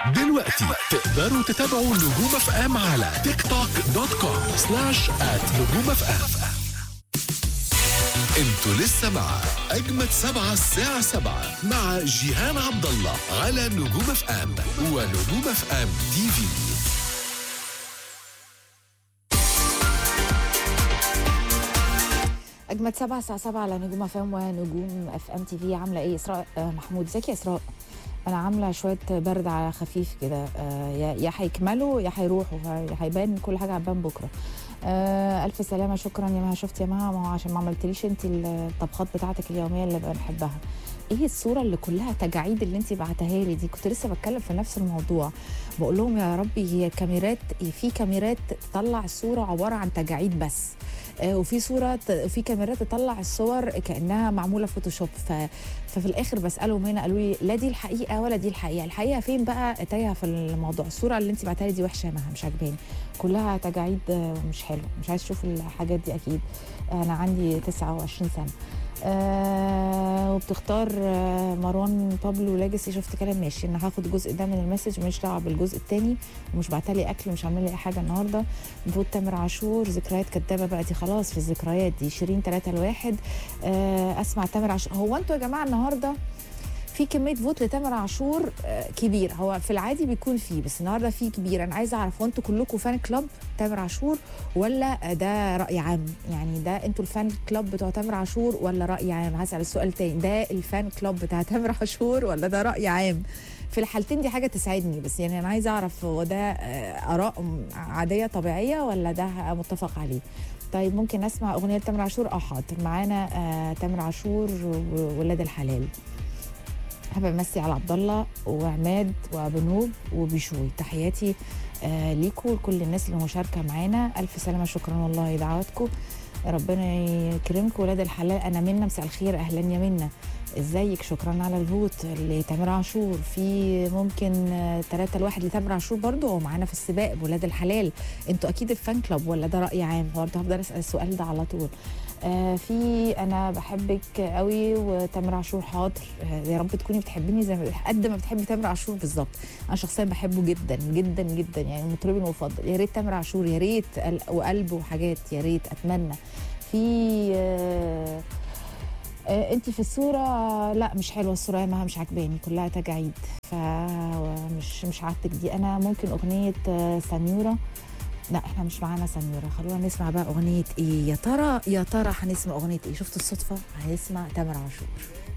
دلوقتي تقدروا تتابعوا نجوم اف ام على تيك توك دوت كوم سلاش ات نجوم اف ام انتوا لسه مع اجمد سبعة الساعة سبعة مع جيهان عبد الله على نجوم اف ام ونجوم اف ام تي في اجمد سبعة الساعة سبعة على نجوم اف ام ونجوم اف ام تي في عاملة ايه اسراء آه محمود ازيك يا اسراء انا عاملة شوية برد على خفيف كده آه يا يا هيكملوا يا هيروحوا يا هيبان كل حاجة هتبان بكرة آه الف سلامة شكرا يا مها شفت يا مها ما هو عشان ما عملتليش انت الطبخات بتاعتك اليومية اللي بنحبها ايه الصوره اللي كلها تجاعيد اللي انت بعتها لي دي كنت لسه بتكلم في نفس الموضوع بقول لهم يا ربي هي كاميرات في كاميرات تطلع الصوره عباره عن تجاعيد بس آه، وفي صوره ت- في كاميرات تطلع الصور كانها معموله فوتوشوب ف... ففي الاخر بسالهم هنا قالوا لي لا دي الحقيقه ولا دي الحقيقه الحقيقه فين بقى تايهه في الموضوع الصوره اللي انت بعتها لي دي وحشه يا مها مش عاجباني كلها تجاعيد آه، مش حلوه مش عايز اشوف الحاجات دي اكيد انا عندي 29 سنه آه وبتختار آه مروان بابلو لاجسي شفت كلام ماشي انا هاخد الجزء ده من المسج مش دعوه بالجزء التاني ومش بعتلي اكل مش عامل لي اي حاجه النهارده المفروض تامر عاشور ذكريات كدابه بقى دي خلاص في الذكريات دي شيرين 3 لواحد آه اسمع تامر عاشور هو انتوا يا جماعه النهارده في كميه فوت لتامر عاشور آه، كبير هو في العادي بيكون فيه بس النهارده في كبير انا عايزه اعرف هو انتوا كلكم فان كلاب تامر عاشور ولا ده راي عام يعني ده انتوا الفان كلاب بتوع تامر عاشور ولا راي عام هسال السؤال تاني ده الفان كلاب بتاع تامر عاشور ولا ده راي عام في الحالتين دي حاجه تسعدني بس يعني انا عايزه اعرف هو ده آه، اراء عاديه طبيعيه ولا ده متفق عليه طيب ممكن نسمع اغنيه تامر عاشور اه حاضر معانا آه تامر عاشور وولاد الحلال حابة امسي على عبد الله وعماد وبنوب وبشوي تحياتي آه ليكوا لكل الناس اللي مشاركه معانا الف سلامه شكرا والله دعواتكم ربنا يكرمكم ولاد الحلال انا منا مساء الخير اهلا يا منا ازيك شكرا على الفوت لتامر عاشور في ممكن ثلاثة لواحد لتامر عاشور برضو هو معانا في السباق بولاد الحلال انتوا اكيد الفان كلاب ولا ده راي عام برضه هفضل اسال السؤال ده على طول آه في انا بحبك قوي وتامر عاشور حاضر آه يا رب تكوني بتحبيني زي ما قد ما بتحبي تامر عاشور بالظبط انا شخصيا بحبه جدا جدا جدا يعني مطربي المفضل يا ريت تامر عاشور يا ريت قل- وقلب وحاجات يا ريت اتمنى في آه آه انت في الصوره لا مش حلوه الصوره يا مها مش عجباني كلها تجاعيد فمش مش عادتك دي انا ممكن اغنيه آه، سنيوره لا احنا مش معانا سنيوره خلونا نسمع بقى اغنيه ايه يا ترى يا ترى هنسمع اغنيه ايه شفت الصدفه هنسمع تامر عاشور